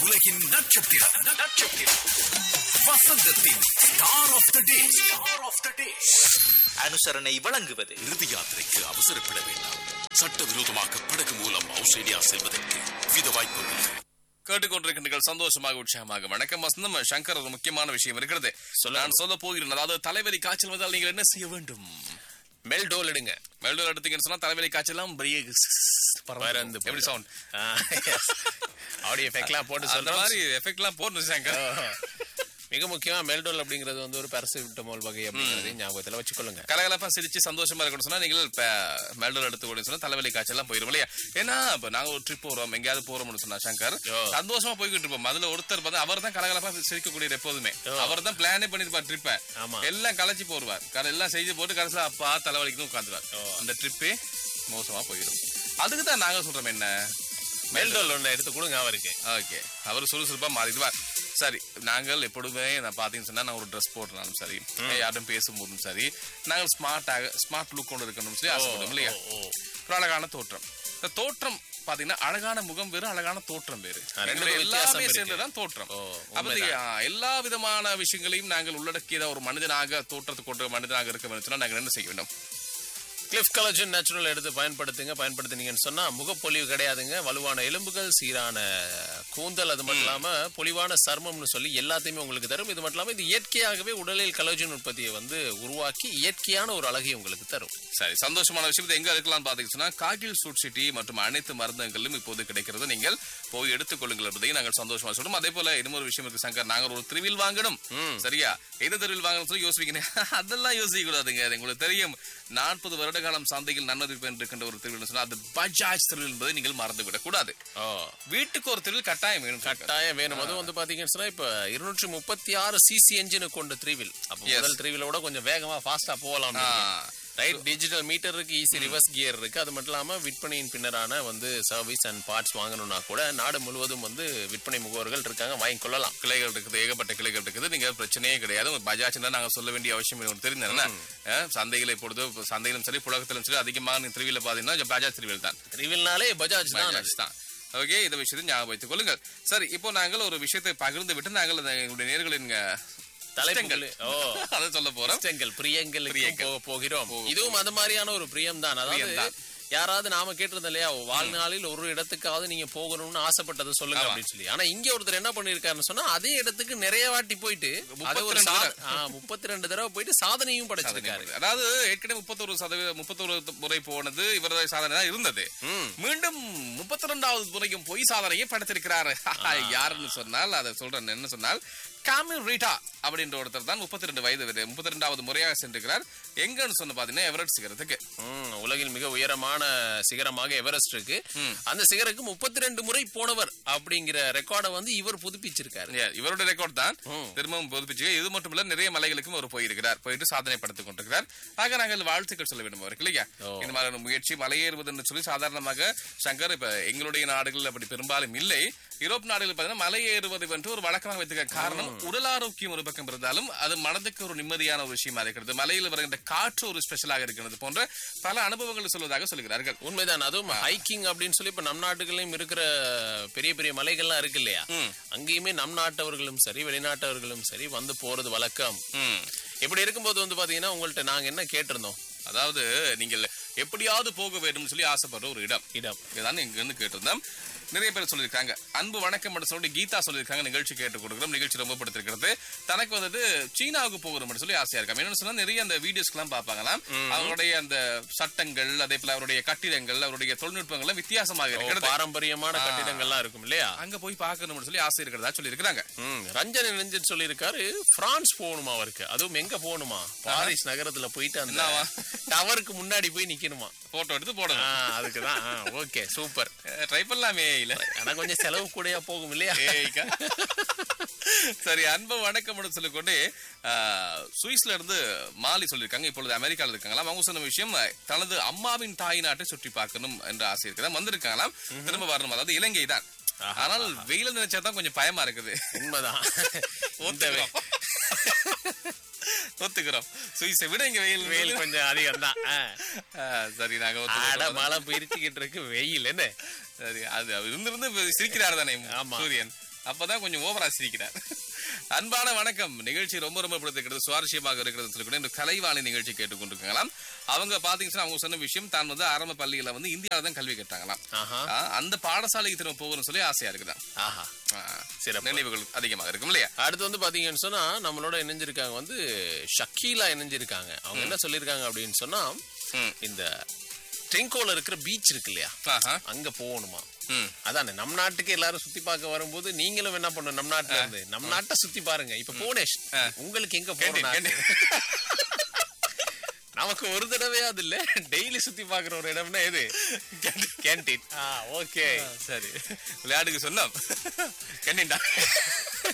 உலகின் நட்சத்திரம் நட்சத்திரம் வசந்தத்தின் star of the day star of the day அனுசரணை வழங்குவது இறுதி யாத்திரைக்கு அவசரப்பட வேண்டாம் சட்டவிரோதமாக படகு மூலம் ஆஸ்திரேலியா செல்வதற்கு வித வாய்ப்புகள் கேட்டுக்கொண்டிருக்கின்றீர்கள் சந்தோஷமாக உற்சாகமாக வணக்கம் வசந்தம் சங்கர் ஒரு முக்கியமான விஷயம் இருக்கிறது நான் சொல்ல போகிறேன் அதாவது தலைவலி காய்ச்சல் வந்தால் நீங்கள் என்ன செய்ய வேண்டும் மெல்டோல் எடுங்க மெல்டோல் எடுத்தீங்கன்னு சொன்னா தலைவலி காய்ச்சலாம் பெரிய பறந்து எப்படி சவுண்ட் ஆடியோ எஃபெக்ட்லாம் போட்டு அந்த சொல்றோம் மாதிரி எஃபெக்ட்லாம் போடணும் சங்கர் மிக முக்கியமா மெல்டோல் அப்படிங்கிறது வந்து ஒரு பேரசிட்டமோல் வகை அப்படிங்கறது ஞாபகத்துல வச்சுக்கொள்ளுங்க கலகலப்பா சிரிச்சு சந்தோஷமா இருக்கணும்னு சொன்னா நீங்கள் இப்ப மெல்டோல் எடுத்து போடுன்னு சொன்னா தலைவலி காய்ச்சல்லாம் போயிடும் இல்லையா ஏன்னா இப்ப நாங்க ஒரு ட்ரிப் போறோம் எங்கேயாவது போறோம்னு சொன்னா சங்கர் ஓ. சந்தோஷமா போய்கிட்டு இருப்போம் அதுல ஒருத்தர் வந்து அவர் தான் கலகலப்பா சிரிக்கக்கூடியது எப்போதுமே அவர் தான் பிளானே பண்ணிருப்பார் ட்ரிப்பை ஆமா. எல்லாம் கலைச்சு போடுவார் கல- எல்லாம் செஞ்சு போட்டு கடைசியில அப்பா தலைவலிக்கு உட்காந்துருவார் அந்த ட்ரிப்பே மோசமா போயிடும் அதுக்கு தான் நாங்க சொல்றோம் என்ன மெல்டோல் ஒண்ணு எடுத்து கொடுங்க அவருக்கு ஓகே அவர் சுறுசுறுப்பா மாறிடுவார் சரி நாங்கள் எப்பொழுதுமே நான் பாத்தீங்கன்னு சொன்னா நான் ஒரு ட்ரெஸ் போடுறாலும் சரி யாரும் பேசும்போதும் சரி நாங்கள் ஸ்மார்ட்டாக ஸ்மார்ட் லுக் கொண்டு இருக்கணும் சொல்லி ஆசைப்படுவோம் இல்லையா ஓ, ஓ. ஒரு அழகான தோற்றம் இந்த தோற்றம் பாத்தீங்கன்னா அழகான முகம் வேறு அழகான தோற்றம் வேறு ஆ, ரெண்டுக்கும் எங்களுடைய வித்தியாசம் எல்லாமே இருக்கு. சேர்ந்ததான் தோற்றம் ஓ, அப்ப இது, ஆ, எல்லா விதமான விஷயங்களையும் நாங்கள் உள்ளடக்கியத ஒரு மனிதனாக தோற்றத்தை கொண்ட மனிதனாக இருக்க வேண்டும் சொன்னா நாங்கள் என்ன செய்ய வேண்டும் கிளிஃப் கலஜன் நேச்சுரல் எடுத்து பயன்படுத்துங்க பயன்படுத்தினீங்கன்னு சொன்னா முகப்பொலிவு கிடையாதுங்க வலுவான எலும்புகள் சீரான கூந்தல் அது மட்டும் இல்லாம பொலிவான சர்மம்னு சொல்லி எல்லாத்தையுமே உங்களுக்கு தரும் இது மட்டும் இல்லாம இது இயற்கையாகவே உடலில் கலோஜன் உற்பத்தியை வந்து உருவாக்கி இயற்கையான ஒரு அழகை உங்களுக்கு தரும் சரி சந்தோஷமான விஷயம் இது எங்க இருக்கலாம் பாத்தீங்கன்னா காகில் சூட் சிட்டி மற்றும் அனைத்து மருந்தகங்களிலும் இப்போது கிடைக்கிறது நீங்கள் போய் எடுத்துக்கொள்ளுங்கள் என்பதை நாங்கள் சந்தோஷமா சொல்றோம் அதே போல இன்னொரு விஷயம் இருக்கு சங்கர் நாங்கள் ஒரு திருவில் வாங்கணும் சரியா எந்த திருவில் வாங்கணும் சொல்லி யோசிப்பீங்க அதெல்லாம் யோசிக்க கூடாதுங்க அது உங்களுக்கு தெரியும் நாற்பது வருட காலம் சந்தையில் நன்மதிப்பு பெற்றிருக்கின்ற ஒரு திருவில் சொன்னா அது பஜாஜ் திருவில் என்பதை நீங்கள் மறந்துவிடக் கூடாது ஓ வீட்டுக்கு ஒரு திருவில் கட்டாயம் வேணும் சங்கர். கட்டாயம் வேணும் அதுவும் வந்து பாத்தீங்கன்னு சொன்னா இப்ப இருநூற்றி முப்பத்தி ஆறு சிசி என்ஜின் கொண்ட த்ரீவில் அப்ப Yes. முதல் த்ரீவிலோட கொஞ்சம் வேகமா ஃபாஸ்டா போகலாம் ஆ. ரைட் டிஜிட்டல் மீட்டர் இருக்கு ஈஸி ரிவர்ஸ் கியர் இருக்கு அது மட்டும் இல்லாம விற்பனையின் பின்னரான வந்து சர்வீஸ் அண்ட் பார்ட்ஸ் வாங்கணும்னா கூட நாடு முழுவதும் வந்து விற்பனை முகவர்கள் இருக்காங்க வாங்கி கொள்ளலாம் கிளைகள் இருக்குது ஏகப்பட்ட கிளைகள் இருக்குது நீங்க பிரச்சனையே கிடையாது பஜாஜ் நாங்க சொல்ல வேண்டிய அவசியம் உங்களுக்கு தெரிஞ்சதுன்னா சந்தைகளை பொழுது சந்தையிலும் சரி புழகத்திலும் சரி அதிகமான திருவிழா பாத்தீங்கன்னா பஜாஜ் திருவிழா தான் த்ரீவில்னாலே பஜாஜ் தான் அது. பஜாஜ் தான் ஓகே இந்த விஷயத்தை ஞாபகம் வைத்துக் கொள்ளுங்கள் சரி இப்போ நாங்கள் ஒரு விஷயத்தை பகிர்ந்து விட்டு நாங்கள் அந்த எங்களுடைய நேர்களின் தலைப்புகள் ஓ அதை சொல்ல போறோம் இஷ்டங்கள் பிரியங்கள் பிரியங்கள். போக போகிறோம் போக இதுவும் அது மாதிரியான ஒரு பிரியம் தான் அதாவது பிரியம்தான். யாராவது நாம கேட்டிருந்தோம் இல்லையா வாழ்நாளில் ஒரு இடத்துக்காவது நீங்க போகணும்னு ஆசைப்பட்டதை சொல்லுங்க ஆமா. அப்படின்னு சொல்லி ஆனா இங்க ஒருத்தர் என்ன பண்ணிருக்காருன்னு சொன்னா அதே இடத்துக்கு நிறைய வாட்டி போயிட்டு அதை ஒரு 32 சாத- ஆ, முப்பத்தி ரெண்டு தடவை போயிட்டு சாதனையும் படைச்சிருக்காரு அதாவது ஏற்கனவே முப்பத்தொரு சதவீதம் முப்பத்தொரு முறை போனது இவரது சாதனை தான் இருந்தது ம். மீண்டும் முப்பத்தி ரெண்டாவது முறையும் பொய் சாதனையை படைத்திருக்கிறாரு யாருன்னு சொன்னால் அதை சொல்றேன் என்ன சொன்னால் காமில் ரீட்டா அப்படின்ற ஒருத்தர் தான் முப்பத்தி ரெண்டு வயது முப்பத்தி ரெண்டாவது முறையாக சென்றிருக்கிறார் எங்கன்னு சொன்ன பாத்தீங்கன்னா எவரெட் சிகரத்துக்கு ம், உலகில் மிக உயரமான சிகரமாக எவரெஸ்ட் இருக்கு அந்த சிகருக்கு முப்பத்தி ரெண்டு முறை போனவர் அப்படிங்கிற ரெக்கார்டை வந்து இவர் புதுப்பிச்சிருக்காரு Yeah, இவருடைய ரெக்கார்ட் தான் திரும்பவும் புதுப்பிச்சு இது மட்டும் இல்ல நிறைய மலைகளுக்கும் அவர் போயிருக்கிறார் போயிட்டு சாதனை படுத்திக் கொண்டிருக்கிறார் ஆக நாங்கள் வாழ்த்துக்கள் சொல்ல வேண்டும் அவருக்கு இல்லையா இந்த மாதிரியான முயற்சி மலையேறுவதுன்னு சொல்லி சாதாரணமாக சங்கர் இப்ப எங்களுடைய நாடுகள் அப்படி பெரும்பாலும் இல்லை யூரோப் நாடுகள் பார்த்தீங்கன்னா மலை ஏறுவது என்று ஒரு வழக்கமாக வைத்துக்க காரணம் உடல் ஆரோக்கியம் ஒரு பக்கம் இருந்தாலும் அது மனதுக்கு ஒரு நிம்மதியான ஒரு விஷயமா இருக்கிறது மலையில் வருகின்ற காற்று ஒரு ஸ்பெஷலாக இருக்கிறது போன்ற பல அனுபவங்களை சொல்வதாக சொல்கிறார்கள் உண்மைதான் அதுவும் ஹைக்கிங் அப்படின்னு சொல்லி இப்ப நம் நாட்டுகளையும் இருக்கிற பெரிய பெரிய மலைகள்லாம் இருக்கு இல்லையா அங்கேயுமே நம் நாட்டவர்களும் சரி வெளிநாட்டவர்களும் சரி வந்து போறது வழக்கம் ம். இப்படி இருக்கும்போது வந்து பாத்தீங்கன்னா உங்கள்ட்ட நாங்க என்ன கேட்டிருந்தோம் அதாவது நீங்கள் எப்படியாவது போக வேண்டும் சொல்லி ஆசைப்படுற ஒரு இடம் இடம் இதுதான் இங்க இருந்து கேட்டிருந்தோம் நிறைய பேர் சொல்லியிருக்காங்க அன்பு வணக்கம் என்று சொல்லி கீதா சொல்லியிருக்காங்க நிகழ்ச்சி கேட்டு கொடுக்குறோம் நிகழ்ச்சி ரொம்ப படுத்திருக்கிறது தனக்கு வந்துட்டு சீனாவுக்கு போகிறோம் சொல்லி ஆசையா இருக்காங்க என்னன்னு சொன்னா நிறைய அந்த வீடியோஸ்க்கு எல்லாம் பார்ப்பாங்களாம் அவருடைய அந்த சட்டங்கள் அதே போல அவருடைய கட்டிடங்கள் அவருடைய தொழில்நுட்பங்கள் வித்தியாசமாக ஓ, இருக்கிறது பாரம்பரியமான கட்டிடங்கள்லாம் இருக்கும் இல்லையா அங்க போய் பார்க்கணும்னு சொல்லி ஆசை இருக்கிறதா சொல்லி இருக்கிறாங்க ம், ரஞ்சன் இளைஞன் சொல்லியிருக்காரு பிரான்ஸ் போகணுமா அவருக்கு அதுவும் எங்க போகணுமா பாரிஸ் நகரத்துல போயிட்டு அந்த என்னவா? டவருக்கு முன்னாடி போய் நிக்கணுமா போட்டோ எடுத்து ஆ, போடணும் அதுக்குதான் ஓகே சூப்பர் ட்ரை பண்ணலாமே இல்ல ஆனா கொஞ்சம் செலவு கூடயா போகும் இல்லையா ஏய்க்கா. சரி அன்பு வணக்கம் சொல்லிக்கொண்டு ஆஹ், சுவிஸ்ல இருந்து மாலி சொல்லியிருக்காங்க இப்பொழுது அமெரிக்கால இருக்காங்களாம் அவங்க சொன்ன விஷயம் தனது அம்மாவின் தாய் நாட்டை சுற்றி பார்க்கணும் என்ற ஆசை இருக்குதான் வந்திருக்காங்களாம் திரும்ப வரணும் அதாவது இலங்கை தான் ஆனால் வெயில நினைச்சா தான் கொஞ்சம் பயமா இருக்குது உண்மைதான் இந்த வெ- ஒத்துக்கிறோம் ஒத்துக்கிறோம் சுவிஸை விட இங்க வெயில் வெயில் கொஞ்சம் அதிகம் தான் சரி நாங்க ஆட ஒத்துக்கிறோம். மழை பிரிச்சுக்கிட்டு இருக்கு வெயில் என்ன சரி அது அவர் இருந்திருந்து சிரிக்கிறார் தானே ஆமா. சூரியன் அப்பதான் கொஞ்சம் ஓவரா சிரிக்கிறார் அன்பான வணக்கம் நிகழ்ச்சி ரொம்ப ரொம்ப பிடித்திருக்கிறது சுவாரஸ்யமாக இருக்கிறது சொல்லி கூட இந்த கலைவாணி நிகழ்ச்சி கேட்டுக்கொண்டிருக்காங்களாம் அவங்க பாத்தீங்கன்னா அவங்க சொன்ன விஷயம் தான் வந்து ஆரம்ப பள்ளியில வந்து இந்தியாவில தான் கல்வி கேட்டாங்களாம் ஆஹா ஆ, அந்த பாடசாலைக்கு திரும்ப போகணும்னு சொல்லி ஆசையா இருக்குதான் ஆஹா ஆ, சிறப்பு. நினைவுகள் அதிகமாக இருக்கும் இல்லையா அடுத்து வந்து பாத்தீங்கன்னு சொன்னா நம்மளோட இணைஞ்சிருக்காங்க வந்து ஷக்கீலா இணைஞ்சிருக்காங்க அவங்க என்ன சொல்லியிருக்காங்க அப்படின்னு சொன்னா ம். இந்த ட்ரிங்கோல இருக்கிற பீச் இருக்கு இல்லையா ஆஹா. அங்க போகணுமா ம். அதானே நம் நாட்டுக்கு எல்லாரும் சுத்தி பார்க்க வரும்போது நீங்களும் என்ன பண்ணணும் நம் நாட்டுல இருந்து நம் நாட்டை சுத்தி பாருங்க இப்ப புவனேஷ் உங்களுக்கு எங்க கேண்டீன், போகணும் கேண்டீன். நமக்கு ஒரு தடவையாவது இல்ல டெய்லி சுத்தி பாக்குற ஒரு இடம்னா எது கேண்டீன் ஓகே சரி விளையாட்டுக்கு சொன்னோம் கண்டிண்டா